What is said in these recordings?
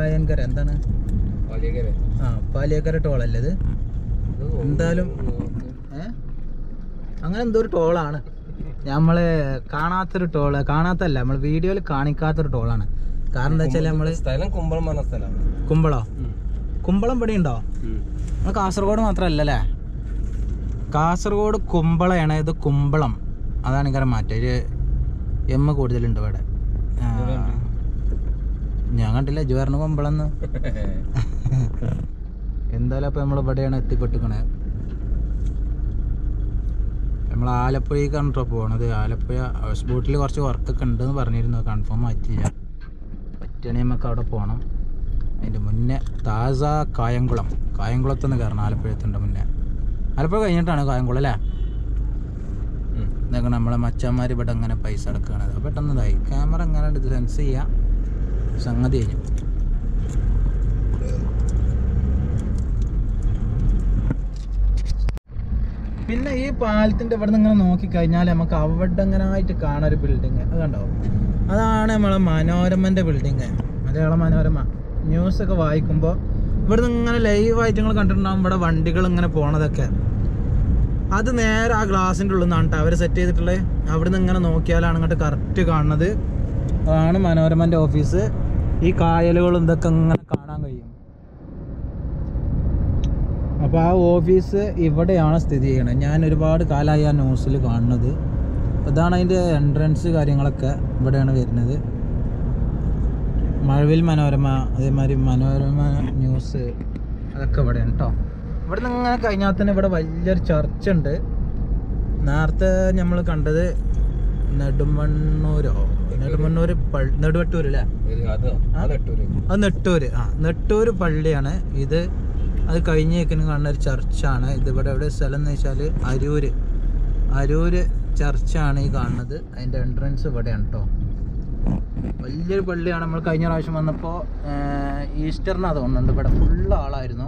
പാളയൻകര എന്താണ് വലിയകരെ ആ പാലിയക്കര ടോളല്ലേ ഇത് എന്തായാലും ഏ അങ്ങനെ എന്തോ ഒരു ടോളാണ് നമ്മള് കാണാത്തൊരു ടോള് കാണാത്തല്ല നമ്മൾ വീഡിയോയിൽ കാണിക്കാത്തൊരു ടോളാണ് കാരണം എന്താ വെച്ചാൽ നമ്മള് സ്ഥലം കുമ്പളം പറഞ്ഞ സ്ഥലമാണ് കുമ്പളോ കുമ്പളം ഇവിടെ ഉണ്ടോ നമ്മൾ കാസർഗോഡ് മാത്രമല്ല അല്ലേ കാസർഗോഡ് കുമ്പളയാണ് ഇത് കുമ്പളം അതാണ് ഇങ്ങനെ മാറ്റം ഒരു എം കൂടുതലുണ്ട് ഇവിടെ ആ. ഞാൻ കണ്ടില്ല ജുവാറിന് കുമ്പളം എന്ന് എന്തായാലും അപ്പൊ നമ്മൾ ഇവിടെയാണ് എത്തിപ്പെട്ടിക്കണേ നമ്മൾ ആലപ്പുഴയ്ക്കാണ് കേട്ടോ പോണത് ആലപ്പുഴ ഹൗസ് ബോട്ടിൽ കുറച്ച് വർക്കൊക്കെ ഉണ്ടെന്ന് പറഞ്ഞിരുന്നു കൺഫേം ആയിട്ടില്ല പറ്റുകയാണെങ്കിൽ നമുക്ക് അവിടെ പോകണം അതിൻ്റെ മുന്നേ താസ കായംകുളം കായംകുളത്തുനിന്ന് കയറണം ആലപ്പുഴത്തിൻ്റെ മുന്നേ ആലപ്പുഴ കഴിഞ്ഞിട്ടാണ് കായംകുളം അല്ലേ ഇതൊക്കെ നമ്മളെ മച്ചന്മാർ ഇവിടെ അങ്ങനെ പൈസ അടക്കുകയാണ് അത് പെട്ടെന്ന് ഇതായി ക്യാമറ എങ്ങനെ സെൻസ് ചെയ്യാം സംഗതി കഴിഞ്ഞു പിന്നെ ഈ പാലത്തിന്റെ ഇവിടെ നിന്ന് ഇങ്ങനെ നോക്കിക്കഴിഞ്ഞാൽ നമുക്ക് അവിടെ അങ്ങനെ ആയിട്ട് കാണാൻ ഒരു ബിൽഡിങ് അത് കണ്ടോ അതാണ് നമ്മളെ മനോരമന്റെ ബിൽഡിങ് മലയാള മനോരമ ന്യൂസ് ഒക്കെ വായിക്കുമ്പോൾ ഇവിടെ നിന്ന് ഇങ്ങനെ ലൈവായിട്ട് നിങ്ങൾ കണ്ടിട്ടുണ്ടാവും ഇവിടെ വണ്ടികൾ ഇങ്ങനെ പോണതൊക്കെ അത് നേരെ ആ ഗ്ലാസിൻ്റെ ഉള്ളിൽ നിന്നാണ് അവർ സെറ്റ് ചെയ്തിട്ടുള്ളത് അവിടെ നിന്ന് ഇങ്ങനെ നോക്കിയാലാണ് ഇങ്ങോട്ട് കറക്റ്റ് കാണുന്നത് അതാണ് മനോരമന്റെ ഓഫീസ് ഈ കായലുകളും ഇതൊക്കെ ഇങ്ങനെ കാണാൻ കഴിയും അപ്പോൾ ആ ഓഫീസ് ഇവിടെയാണ് സ്ഥിതി ചെയ്യണത് ഞാൻ ഒരുപാട് കാലമായി ആ ന്യൂസിൽ കാണുന്നത് അതാണ് അതിൻ്റെ എൻട്രൻസ് കാര്യങ്ങളൊക്കെ ഇവിടെയാണ് വരുന്നത് മഴവിൽ മനോരമ അതേമാതിരി മനോരമ ന്യൂസ് അതൊക്കെ ഇവിടെയാണ് കേട്ടോ ഇവിടെ നിന്ന് ഇങ്ങനെ കഴിഞ്ഞാൽ തന്നെ ഇവിടെ വലിയൊരു ചർച്ച ഉണ്ട് നേരത്തെ നമ്മൾ കണ്ടത് നെടുമണ്ണൂരോ നെടുമണ്ണൂർ പള്ളി നെടുവട്ടൂർ അല്ലേ അതോ അതെട്ടൂര് അത് നെട്ടൂര് ആ നെട്ടൂര് പള്ളിയാണ് ഇത് അത് കഴിഞ്ഞേക്കിന് കാണുന്ന ഒരു ചർച്ചാണ് ഇത് ഇവിടെ എവിടെ സ്ഥലം എന്ന് വെച്ചാൽ അരൂര് അരൂര് ചർച്ചാണ് ഈ കാണുന്നത് അതിൻ്റെ എൻട്രൻസ് ഇവിടെയാണ് കേട്ടോ വലിയൊരു പള്ളിയാണ് നമ്മൾ കഴിഞ്ഞ പ്രാവശ്യം വന്നപ്പോൾ ഈസ്റ്ററിനാണ് തോന്നുന്നുണ്ട് ഇവിടെ ഫുള്ള് ആളായിരുന്നു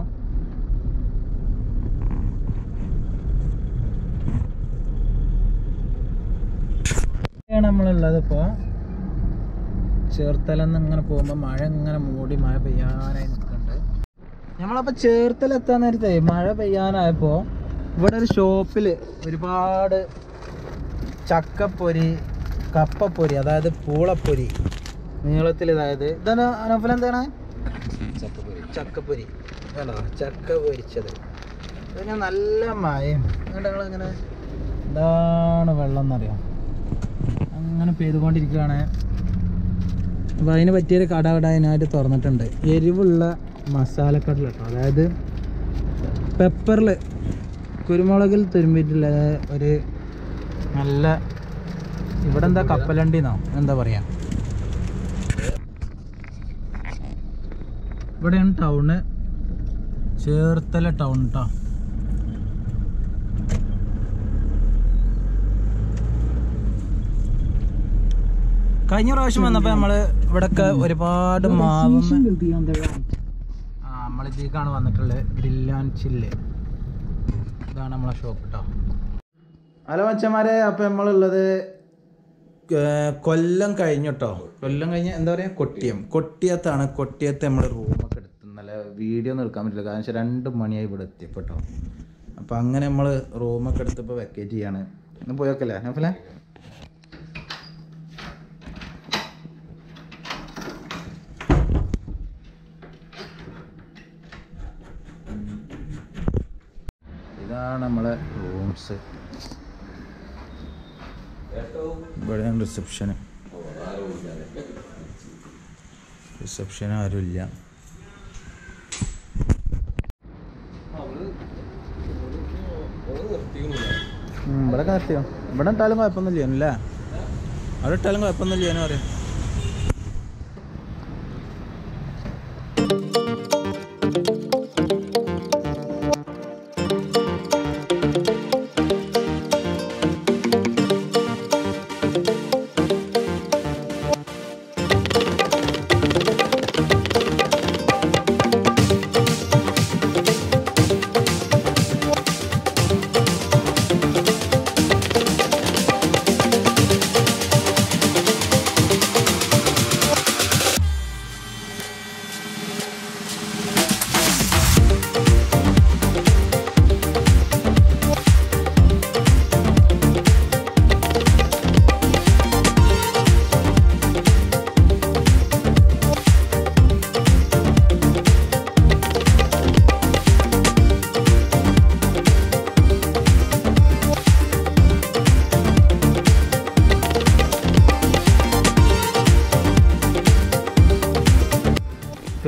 നമ്മളുള്ളത് ഇപ്പോൾ ചേർത്തലെന്ന് ഇങ്ങനെ പോകുമ്പോൾ മഴ ഇങ്ങനെ മൂടി മഴ പെയ്യാനായി നിൽക്കുന്നുണ്ട് നമ്മളപ്പോൾ ചേർത്തലെത്താൻ നേരത്തെ മഴ പെയ്യാനായപ്പോൾ ഇവിടെ ഒരു ഷോപ്പിൽ ഒരുപാട് ചക്കപ്പൊരി കപ്പപ്പൊരി അതായത് പൂളപ്പൊരി നീളത്തിൽ അതായത് ഇതാണ് അനഫല എന്താണ് ചക്കപ്പൊരി ചക്കപ്പൊരി വേണോ ചക്ക പൊരിച്ചത് ഇതിന് നല്ല മയം എന്നിട്ട് ഞങ്ങളിങ്ങനെ എന്താണ് വെള്ളം എന്നറിയാം അങ്ങനെ പെയ്തുകൊണ്ടിരിക്കുകയാണ് അപ്പോൾ അതിന് പറ്റിയൊരു കട ഇവിടെ അതിനായിട്ട് തുറന്നിട്ടുണ്ട് എരിവുള്ള മസാലക്കടല കേട്ടോ അതായത് പെപ്പറിൽ കുരുമുളകിൽ തുരുമ്പിയിട്ടുള്ള ഒരു നല്ല ഇവിടെ എന്താ കപ്പലണ്ടിന്നോ എന്താ പറയാ ഇവിടെയാണ് ടൗണ് ചേർത്തല ടൗൺ കേട്ടോ കഴിഞ്ഞ പ്രാവശ്യം വന്നപ്പോ നമ്മള് ഇവിടൊക്കെ ഒരുപാട് മാവും ആ നമ്മളിതേക്കാണ് വന്നിട്ടുള്ളത് ഗ്രില്ലാൻ ചില്ല് ഇതാണ് നമ്മളെ ഷോപ്പ് കേട്ടോ ഹലോ മച്ചന്മാരെ അപ്പൊ നമ്മളുള്ളത് ഏർ കൊല്ലം കഴിഞ്ഞു കേട്ടോ കൊല്ലം കഴിഞ്ഞ് എന്താ പറയാ കൊട്ടിയം കൊട്ടിയത്താണ് കൊട്ടിയത്ത് നമ്മൾ റൂമൊക്കെ എടുത്ത് നല്ല വീഡിയോ ഒന്നും എടുക്കാൻ പറ്റില്ല കാരണം വെച്ചാൽ രണ്ട് മണിയായി ഇവിടെ എത്തിയപ്പോൾ കേട്ടോ അപ്പോൾ അങ്ങനെ നമ്മൾ റൂമൊക്കെ എടുത്തപ്പോൾ വെക്കേറ്റ് ചെയ്യാണ് ഒന്ന് പോയോക്കല്ലേ നഫലേ ഇതാണ് നമ്മളെ റൂംസ് ഇവിടെയാണ് റിസപ്ഷന് റിസപ്ഷൻ ആരുമില്ല ഉം, ഇവിടെ നിർത്തിയോ ഇവിടെ ഇട്ടാലും കുഴപ്പമൊന്നുമില്ല അല്ലേ അവിടെ ഇട്ടാലും കുഴപ്പമൊന്നുമില്ല എന്ന് പറയാം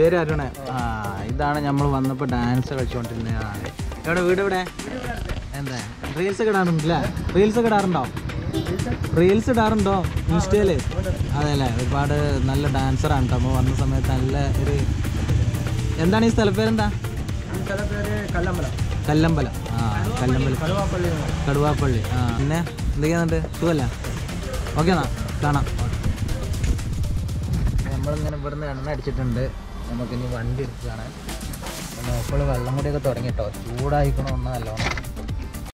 പേര് അരുണ് ആ ഇതാണ് നമ്മൾ വന്നപ്പോൾ ഡാൻസ് കളിച്ചുകൊണ്ടിരുന്നതാണ് എവിടെ വീട് എവിടെ എന്താ റീൽസ് ഒക്കെ ഇടാറുണ്ടല്ലേ റീൽസ് ഒക്കെ ഇടാറുണ്ടോ റീൽസ് ഇടാറുണ്ടോ ഇൻസ്റ്റയില് അതെ അല്ലേ ഒരുപാട് നല്ല ഡാൻസറാണ് കേട്ടോ നമ്മൾ വന്ന സമയത്ത് നല്ല ഒരു എന്താണ് ഈ സ്ഥലപ്പേരെന്താ കല്ലമ്പലം കല്ലമ്പലം ആ കല്ലമ്പലം കടുവാപ്പള്ളി കടുവാപ്പള്ളി ആ പിന്നെ എന്തൊക്കെയാന്നുണ്ട് സുഖമല്ല ഓക്കെ എന്നാ കാണാം നമ്മളിങ്ങനെ ഇവിടുന്ന് എണ്ണ അടിച്ചിട്ടുണ്ട് നമുക്കിനി വണ്ടി എടുക്കുകയാണ് അപ്പോൾ വെള്ളം കൂടിയൊക്കെ തുടങ്ങി കേട്ടോ ചൂടായിക്കണോ ഒന്നല്ലോ